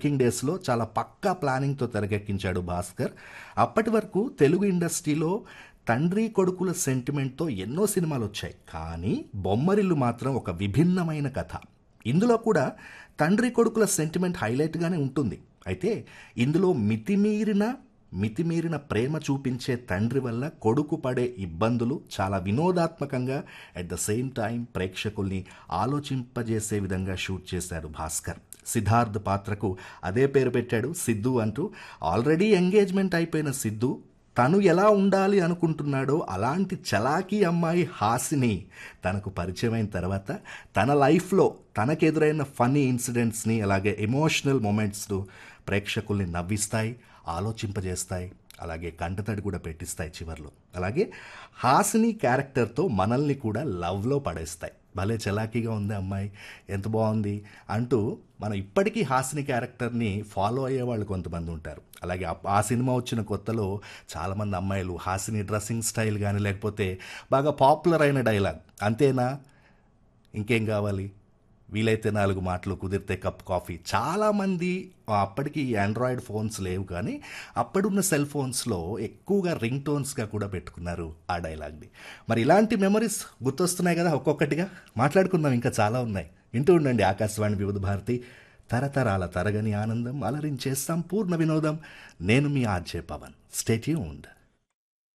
working డేస్లో చాలా పక్కా ప్లానింగ్తో తెరకెక్కించాడు భాస్కర్ అప్పటి వరకు తెలుగు ఇండస్ట్రీలో తండ్రి కొడుకుల సెంటిమెంట్తో ఎన్నో సినిమాలు వచ్చాయి కానీ బొమ్మరిల్లు మాత్రం ఒక విభిన్నమైన కథ ఇందులో కూడా తండ్రి కొడుకుల సెంటిమెంట్ హైలైట్గానే ఉంటుంది అయితే ఇందులో మితిమీరిన మితిమీరిన ప్రేమ చూపించే తండ్రి వల్ల కొడుకు పడే ఇబ్బందులు చాలా వినోదాత్మకంగా అట్ ద సేమ్ టైం ప్రేక్షకుల్ని ఆలోచింపజేసే విధంగా షూట్ చేశాడు భాస్కర్ సిద్ధార్థ్ పాత్రకు అదే పేరు పెట్టాడు సిద్ధు అంటూ ఆల్రెడీ ఎంగేజ్మెంట్ అయిపోయిన సిద్ధు తను ఎలా ఉండాలి అనుకుంటున్నాడో అలాంటి చలాకీ అమ్మాయి హాసిని తనకు పరిచయమైన తర్వాత తన లైఫ్లో తనకెదురైన ఫన్నీ ఇన్సిడెంట్స్ని అలాగే ఎమోషనల్ మూమెంట్స్ను ప్రేక్షకుల్ని నవ్విస్తాయి ఆలోచింపజేస్తాయి అలాగే కంటతడి కూడా పెట్టిస్తాయి చివర్లో అలాగే హాసిని క్యారెక్టర్తో మనల్ని కూడా లవ్లో పడేస్తాయి భలే చలాకీగా ఉంది అమ్మాయి ఎంత బాగుంది అంటూ మనం ఇప్పటికీ హాసిని క్యారెక్టర్ని ఫాలో అయ్యే వాళ్ళు కొంతమంది ఉంటారు అలాగే ఆ- ఆ సినిమా వచ్చిన కొత్తలో చాలామంది అమ్మాయిలు హాసిని డ్రెస్సింగ్ స్టైల్ కానీ లేకపోతే బాగా పాపులర్ అయిన డైలాగ్ అంతేనా ఇంకేం కావాలి వీలైతే నాలుగు మాటలు కుదిరితే కప్ కాఫీ చాలామంది అప్పటికి ఆండ్రాయిడ్ ఫోన్స్ లేవు కానీ అప్పుడున్న సెల్ ఫోన్స్లో ఎక్కువగా రింగ్ టోన్స్గా కూడా పెట్టుకున్నారు ఆ డైలాగ్ని మరి ఇలాంటి మెమరీస్ గుర్తొస్తున్నాయి కదా ఒక్కొక్కటిగా మాట్లాడుకుందాం ఇంకా చాలా ఉన్నాయి వింటూ ఉండండి ఆకాశవాణి వివిధ భారతి తరతరాల తరగని ఆనందం అలరించే సంపూర్ణ వినోదం నేను మీ ఆర్జే పవన్ స్టేట్యూన్డ్